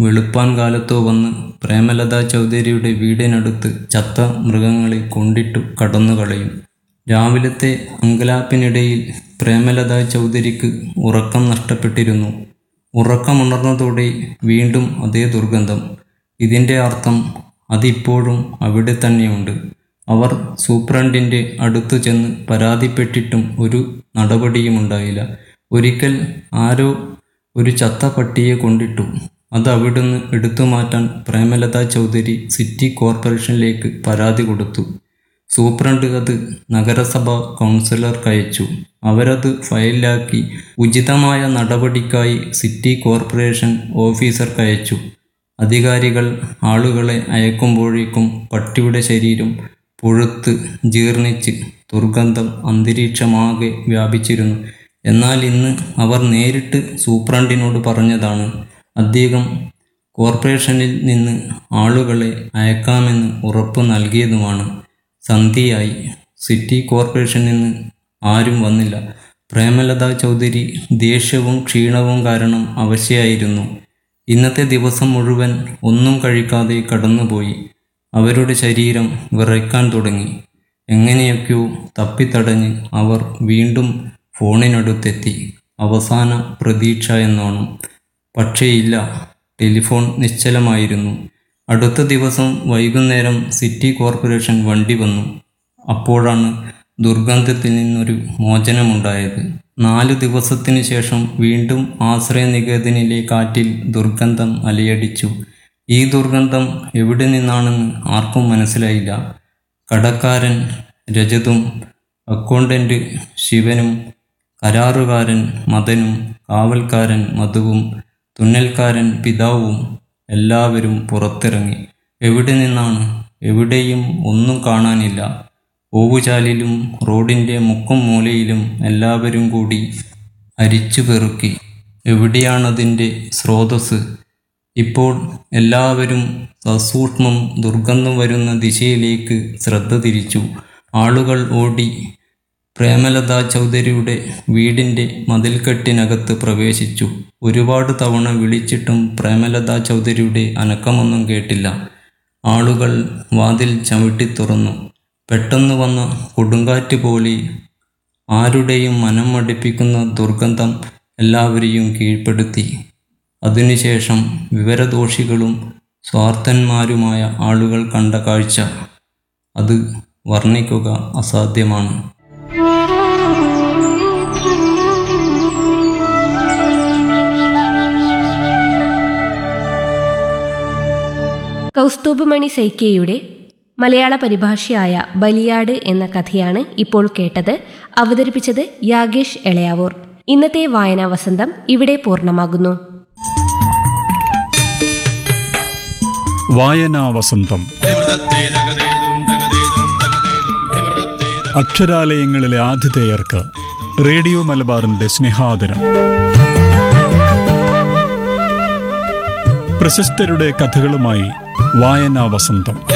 വെളുപ്പാൻ കാലത്തോ വന്ന് പ്രേമലത ചൗധരിയുടെ വീടിനടുത്ത് ചത്ത മൃഗങ്ങളെ കൊണ്ടിട്ടു കടന്നുകളയും രാവിലത്തെ അങ്കലാപ്പിനിടയിൽ പ്രേമലത ചൗധരിക്ക് ഉറക്കം നഷ്ടപ്പെട്ടിരുന്നു ഉറക്കമുണർന്നതോടെ വീണ്ടും അതേ ദുർഗന്ധം ഇതിൻ്റെ അർത്ഥം അതിപ്പോഴും അവിടെ തന്നെയുണ്ട് അവർ സൂപ്രണ്ടിൻ്റെ അടുത്തു ചെന്ന് പരാതിപ്പെട്ടിട്ടും ഒരു നടപടിയുമുണ്ടായില്ല ഒരിക്കൽ ആരോ ഒരു ചത്ത പട്ടിയെ കൊണ്ടിട്ടു അത് അവിടുന്ന് എടുത്തു മാറ്റാൻ പ്രേമലത ചൗധരി സിറ്റി കോർപ്പറേഷനിലേക്ക് പരാതി കൊടുത്തു സൂപ്രണ്ട് അത് നഗരസഭ കൗൺസിലർക്കയച്ചു അവരത് ഫയലിലാക്കി ഉചിതമായ നടപടിക്കായി സിറ്റി കോർപ്പറേഷൻ ഓഫീസർക്കയച്ചു അധികാരികൾ ആളുകളെ അയക്കുമ്പോഴേക്കും പട്ടിയുടെ ശരീരം പുഴുത്ത് ജീർണിച്ച് ദുർഗന്ധം അന്തരീക്ഷമാകെ വ്യാപിച്ചിരുന്നു എന്നാൽ ഇന്ന് അവർ നേരിട്ട് സൂപ്രണ്ടിനോട് പറഞ്ഞതാണ് അദ്ദേഹം കോർപ്പറേഷനിൽ നിന്ന് ആളുകളെ അയക്കാമെന്ന് ഉറപ്പ് നൽകിയതുമാണ് സന്ധിയായി സിറ്റി കോർപ്പറേഷനിൽ നിന്ന് ആരും വന്നില്ല പ്രേമലത ചൗധരി ദേഷ്യവും ക്ഷീണവും കാരണം അവശയായിരുന്നു ഇന്നത്തെ ദിവസം മുഴുവൻ ഒന്നും കഴിക്കാതെ കടന്നുപോയി അവരുടെ ശരീരം വിറയ്ക്കാൻ തുടങ്ങി എങ്ങനെയൊക്കെയോ തപ്പിത്തടഞ്ഞ് അവർ വീണ്ടും ഫോണിനടുത്തെത്തി അവസാന പ്രതീക്ഷ എന്നോണം പക്ഷേ ഇല്ല ടെലിഫോൺ നിശ്ചലമായിരുന്നു അടുത്ത ദിവസം വൈകുന്നേരം സിറ്റി കോർപ്പറേഷൻ വണ്ടി വന്നു അപ്പോഴാണ് ദുർഗന്ധത്തിൽ നിന്നൊരു മോചനമുണ്ടായത് നാല് ദിവസത്തിനു ശേഷം വീണ്ടും ആശ്രയനികേതനിലെ കാറ്റിൽ ദുർഗന്ധം അലയടിച്ചു ഈ ദുർഗന്ധം എവിടെ നിന്നാണെന്ന് ആർക്കും മനസ്സിലായില്ല കടക്കാരൻ രജതും അക്കൗണ്ടന്റ് ശിവനും കരാറുകാരൻ മദനും കാവൽക്കാരൻ മധുവും തുന്നൽക്കാരൻ പിതാവും എല്ലാവരും പുറത്തിറങ്ങി എവിടെ നിന്നാണ് എവിടെയും ഒന്നും കാണാനില്ല ഓവുചാലിലും റോഡിൻ്റെ മുക്കും മൂലയിലും എല്ലാവരും കൂടി അരിച്ചു പെറുക്കി എവിടെയാണതിൻ്റെ സ്രോതസ് ഇപ്പോൾ എല്ലാവരും സസൂക്ഷ്മം ദുർഗന്ധം വരുന്ന ദിശയിലേക്ക് ശ്രദ്ധ തിരിച്ചു ആളുകൾ ഓടി പ്രേമലത ചൗധരിയുടെ വീടിൻ്റെ മതിൽക്കെട്ടിനകത്ത് പ്രവേശിച്ചു ഒരുപാട് തവണ വിളിച്ചിട്ടും പ്രേമലത ചൗധരിയുടെ അനക്കമൊന്നും കേട്ടില്ല ആളുകൾ വാതിൽ ചവിട്ടി തുറന്നു പെട്ടെന്ന് വന്ന കൊടുങ്കാറ്റ് പോലെ ആരുടെയും മനം മടിപ്പിക്കുന്ന ദുർഗന്ധം എല്ലാവരെയും കീഴ്പ്പെടുത്തി അതിനുശേഷം വിവരദോഷികളും സ്വാർത്ഥന്മാരുമായ ആളുകൾ കണ്ട കാഴ്ച അത് വർണ്ണിക്കുക അസാധ്യമാണ് കൗസ്തുഭമണി സൈക്കിയയുടെ മലയാള പരിഭാഷയായ ബലിയാട് എന്ന കഥയാണ് ഇപ്പോൾ കേട്ടത് അവതരിപ്പിച്ചത് യാഗേഷ് എളയാവൂർ ഇന്നത്തെ വായനാ വസന്തം ഇവിടെ പൂർണ്ണമാകുന്നു വായനാ വസന്തം അക്ഷരാലയങ്ങളിലെ ആതിഥേയർക്ക് റേഡിയോ മലബാറിന്റെ സ്നേഹാദരം പ്രശസ്തരുടെ കഥകളുമായി വായനാ വസന്തം